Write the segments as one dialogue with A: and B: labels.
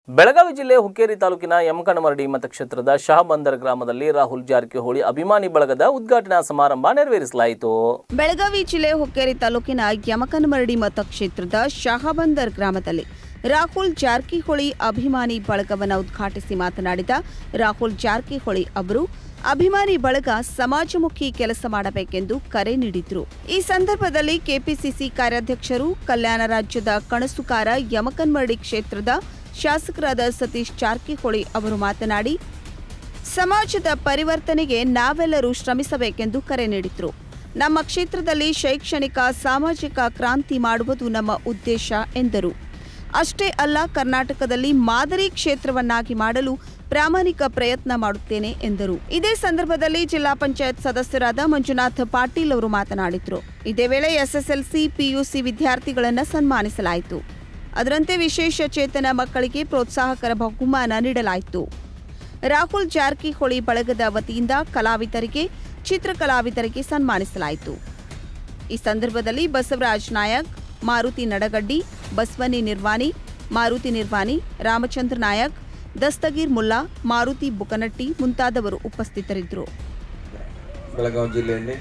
A: ಬೆಳಗಾವಿ ಜಿಲ್ಲೆ ಹುಕ್ಕೇರಿ ತಾಲೂಕಿನ ಯಮಕನಮರಡಿ ಮತಕ್ಷೇತ್ರದ ಶಹಬಂದರ್ ಗ್ರಾಮದಲ್ಲಿ ರಾಹುಲ್ ಜಾರಕಿಹೊಳಿ ಅಭಿಮಾನಿ ಬಳಗದ ಉದ್ಘಾಟನಾ ಸಮಾರಂಭ ನೆರವೇರಿಸಲಾಯಿತು
B: ಬೆಳಗಾವಿ ಜಿಲ್ಲೆ ಹುಕ್ಕೇರಿ ತಾಲೂಕಿನ ಯಮಕನಮರಡಿ ಮತಕ್ಷೇತ್ರದ ಶಹಾಬಂದರ್ ಗ್ರಾಮದಲ್ಲಿ ರಾಹುಲ್ ಜಾರಕಿಹೊಳಿ ಅಭಿಮಾನಿ ಬಳಗವನ್ನು ಉದ್ಘಾಟಿಸಿ ಮಾತನಾಡಿದ ರಾಹುಲ್ ಜಾರಕಿಹೊಳಿ ಅವರು ಅಭಿಮಾನಿ ಬಳಗ ಸಮಾಜಮುಖಿ ಕೆಲಸ ಮಾಡಬೇಕೆಂದು ಕರೆ ನೀಡಿದ್ರು ಈ ಸಂದರ್ಭದಲ್ಲಿ ಕೆಪಿಸಿಸಿ ಕಾರ್ಯಾಧ್ಯಕ್ಷರು ಕಲ್ಯಾಣ ರಾಜ್ಯದ ಕಣಸುಕಾರ ಯಮಕನ್ಮರಡಿ ಕ್ಷೇತ್ರದ ಶಾಸಕರಾದ ಸತೀಶ್ ಜಾರಕಿಹೊಳಿ ಅವರು ಮಾತನಾಡಿ ಸಮಾಜದ ಪರಿವರ್ತನೆಗೆ ನಾವೆಲ್ಲರೂ ಶ್ರಮಿಸಬೇಕೆಂದು ಕರೆ ನೀಡಿದ್ರು ನಮ್ಮ ಕ್ಷೇತ್ರದಲ್ಲಿ ಶೈಕ್ಷಣಿಕ ಸಾಮಾಜಿಕ ಕ್ರಾಂತಿ ಮಾಡುವುದು ನಮ್ಮ ಉದ್ದೇಶ ಎಂದರು ಅಷ್ಟೇ ಅಲ್ಲ ಕರ್ನಾಟಕದಲ್ಲಿ ಮಾದರಿ ಕ್ಷೇತ್ರವನ್ನಾಗಿ ಮಾಡಲು ಪ್ರಾಮಾಣಿಕ ಪ್ರಯತ್ನ ಮಾಡುತ್ತೇನೆ ಎಂದರು ಇದೇ ಸಂದರ್ಭದಲ್ಲಿ ಜಿಲ್ಲಾ ಪಂಚಾಯತ್ ಸದಸ್ಯರಾದ ಮಂಜುನಾಥ್ ಪಾಟೀಲ್ ಅವರು ಮಾತನಾಡಿದರು ಇದೇ ವೇಳೆ ಎಸ್ಎಸ್ಎಲ್ಸಿ ಪಿಯುಸಿ ವಿದ್ಯಾರ್ಥಿಗಳನ್ನು ಸನ್ಮಾನಿಸಲಾಯಿತು ಅದರಂತೆ ವಿಶೇಷ ಚೇತನ ಮಕ್ಕಳಿಗೆ ಪ್ರೋತ್ಸಾಹಕರ ಬಹುಮಾನ ನೀಡಲಾಯಿತು ರಾಹುಲ್ ಜಾರಕಿಹೊಳಿ ಬಳಗದ ವತಿಯಿಂದ ಕಲಾವಿದರಿಗೆ ಚಿತ್ರಕಲಾವಿದರಿಗೆ ಸನ್ಮಾನಿಸಲಾಯಿತು ಈ ಸಂದರ್ಭದಲ್ಲಿ ಬಸವರಾಜ್ ನಾಯಕ್ ಮಾರುತಿ ನಡಗಡ್ಡಿ ಬಸವನಿ ನಿರ್ವಾಣಿ ಮಾರುತಿ ನಿರ್ವಾಣಿ ರಾಮಚಂದ್ರ ನಾಯಕ್ ದಸ್ತಗೀರ್ ಮುಲ್ಲಾ ಮಾರುತಿ ಬುಕನಟ್ಟಿ ಮುಂತಾದವರು ಉಪಸ್ಥಿತರಿದ್ದರು
C: ಬೆಳಗಾವಿ ಜಿಲ್ಲೆಯಲ್ಲಿ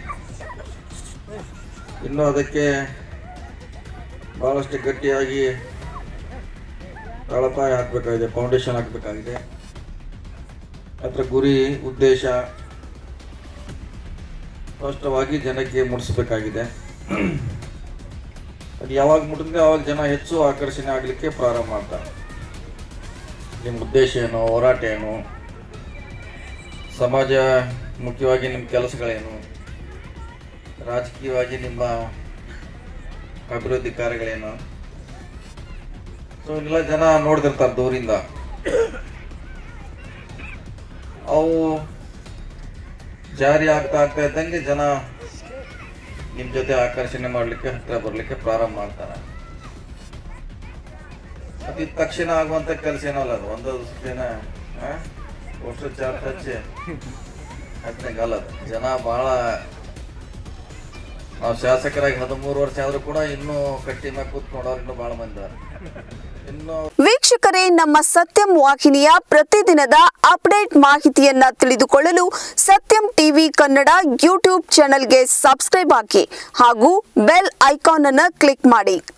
C: ಇನ್ನೂ ಅದಕ್ಕೆ ಭಾಳಷ್ಟು ಗಟ್ಟಿಯಾಗಿ ತಳಪಾಯ ಹಾಕಬೇಕಾಗಿದೆ ಫೌಂಡೇಶನ್ ಹಾಕಬೇಕಾಗಿದೆ ಅದರ ಗುರಿ ಉದ್ದೇಶ ಸ್ಪಷ್ಟವಾಗಿ ಜನಕ್ಕೆ ಮುಟ್ಟಿಸ್ಬೇಕಾಗಿದೆ ಅದು ಯಾವಾಗ ಮುಟ್ಟಿದ್ರೆ ಅವಾಗ ಜನ ಹೆಚ್ಚು ಆಕರ್ಷಣೆ ಆಗಲಿಕ್ಕೆ ಪ್ರಾರಂಭ ಮಾಡ್ತಾರೆ ನಿಮ್ಮ ಉದ್ದೇಶ ಏನು ಹೋರಾಟ ಏನು ಸಮಾಜ ಮುಖ್ಯವಾಗಿ ನಿಮ್ಮ ಕೆಲಸಗಳೇನು ರಾಜಕೀಯವಾಗಿ ನಿಮ್ಮ ಅಭಿವೃದ್ಧಿ ಕಾರ್ಯಗಳೇನು ಸೊ ಇವನ್ನೆಲ್ಲ ಜನ ನೋಡ್ತಿರ್ತಾರೆ ದೂರಿಂದ ಅವು ಜಾರಿ ಆಗ್ತಾ ಆಗ್ತಾ ಇದ್ದಂಗೆ ಜನ ನಿಮ್ಮ ಜೊತೆ ಆಕರ್ಷಣೆ ಮಾಡಲಿಕ್ಕೆ ಹತ್ತಿರ ಬರಲಿಕ್ಕೆ ಪ್ರಾರಂಭ ಮಾಡ್ತಾರೆ ಅದು ಇದ್ದ ತಕ್ಷಣ ಆಗುವಂತ ಕೆಲಸ ಏನಲ್ಲ ಅದು ಒಂದು ದಿನ ವರ್ಷ ಚಾರ್ಜ್ ಹಚ್ಚಿ ಹತ್ತಂಗೆ ಅಲ್ಲ ಅದು ಜನ ಭಾಳ ನಾವು ಶಾಸಕರಾಗಿ ಹದಿಮೂರು ವರ್ಷ ಆದ್ರೂ ಕೂಡ ಇನ್ನೂ ಕಟ್ಟಿ ಮ್ಯಾಗ ಕೂತ್ಕೊಂಡವ್ರು ಇನ್ನೂ ಭಾಳ ಮಂದಿ ಅದಾರ. ಇನ್ನೂ
B: ವೀಕ್ಷಕರೇ ನಮ್ಮ ಸತ್ಯಂ ವಾಹಿನಿಯ ಪ್ರತಿದಿನದ ಅಪ್ಡೇಟ್ ಮಾಹಿತಿಯನ್ನ ತಿಳಿದುಕೊಳ್ಳಲು ಸತ್ಯಂ ಟಿವಿ ಕನ್ನಡ ಯೂಟ್ಯೂಬ್ ಚಾನೆಲ್ಗೆ ಸಬ್ಸ್ಕ್ರೈಬ್ ಹಾಕಿ ಹಾಗೂ ಬೆಲ್ ಐಕಾನ್ ಅನ್ನು ಕ್ಲಿಕ್ ಮಾಡಿ